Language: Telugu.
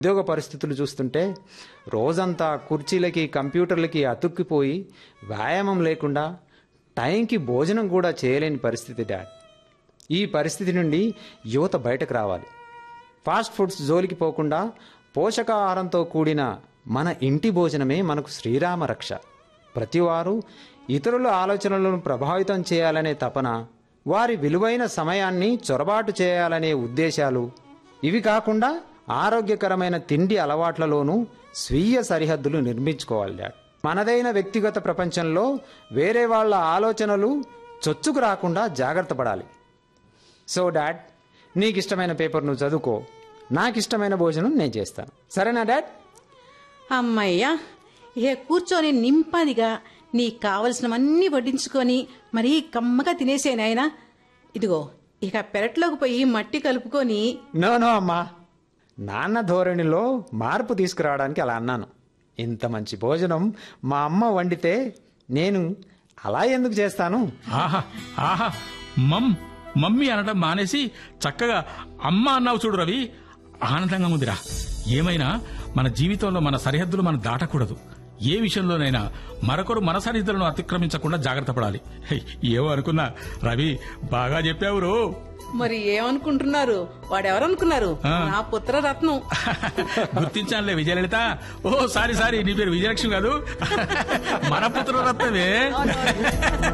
ఉద్యోగ పరిస్థితులు చూస్తుంటే రోజంతా కుర్చీలకి కంప్యూటర్లకి అతుక్కిపోయి వ్యాయామం లేకుండా టైంకి భోజనం కూడా చేయలేని పరిస్థితి డాడ్ ఈ పరిస్థితి నుండి యువత బయటకు రావాలి ఫాస్ట్ ఫుడ్స్ జోలికి పోకుండా పోషకాహారంతో కూడిన మన ఇంటి భోజనమే మనకు శ్రీరామ రక్ష ప్రతివారు ఇతరుల ఆలోచనలను ప్రభావితం చేయాలనే తపన వారి విలువైన సమయాన్ని చొరబాటు చేయాలనే ఉద్దేశాలు ఇవి కాకుండా ఆరోగ్యకరమైన తిండి అలవాట్లలోనూ స్వీయ సరిహద్దులు నిర్మించుకోవాలి డాడ్ మనదైన వ్యక్తిగత ప్రపంచంలో వేరే వాళ్ళ ఆలోచనలు చొచ్చుకు రాకుండా జాగ్రత్త పడాలి సో డాడ్ నీకు ఇష్టమైన పేపర్ నువ్వు చదువుకో నాకు ఇష్టమైన భోజనం నేను చేస్తాను సరేనా డాడ్ అమ్మయ్యా ఇక కూర్చొని నింపదిగా నీకు కావలసినవన్నీ వడ్డించుకొని మరీ కమ్మగా తినేసే నాయనా ఇదిగో ఇక పెరట్లోకి పోయి మట్టి కలుపుకొని నో నో అమ్మా నాన్న ధోరణిలో మార్పు తీసుకురావడానికి అలా అన్నాను ఇంత మంచి భోజనం మా అమ్మ వండితే నేను అలా ఎందుకు చేస్తాను ఆహా ఆహా మమ్ మమ్మీ అనడం మానేసి చక్కగా అమ్మ అన్నావు చూడు రవి ఆనందంగా ఉందిరా ఏమైనా మన జీవితంలో మన సరిహద్దులు మనం దాటకూడదు ఏ విషయంలోనైనా మరొకరు మన సరిహద్దులను అతిక్రమించకుండా జాగ్రత్త పడాలి హే, ఏమో అనుకున్నా రవి బాగా చెప్పావు రో మరి ఏమనుకుంటున్నారు వాడెవరనుకున్నారు ఆ. నా పుత్రరత్నం గుర్తించానులే విజయలలిత ఓ సారీ సారీ నీ పేరు విజయలక్ష్మి కాదు మన పుత్రరత్నమే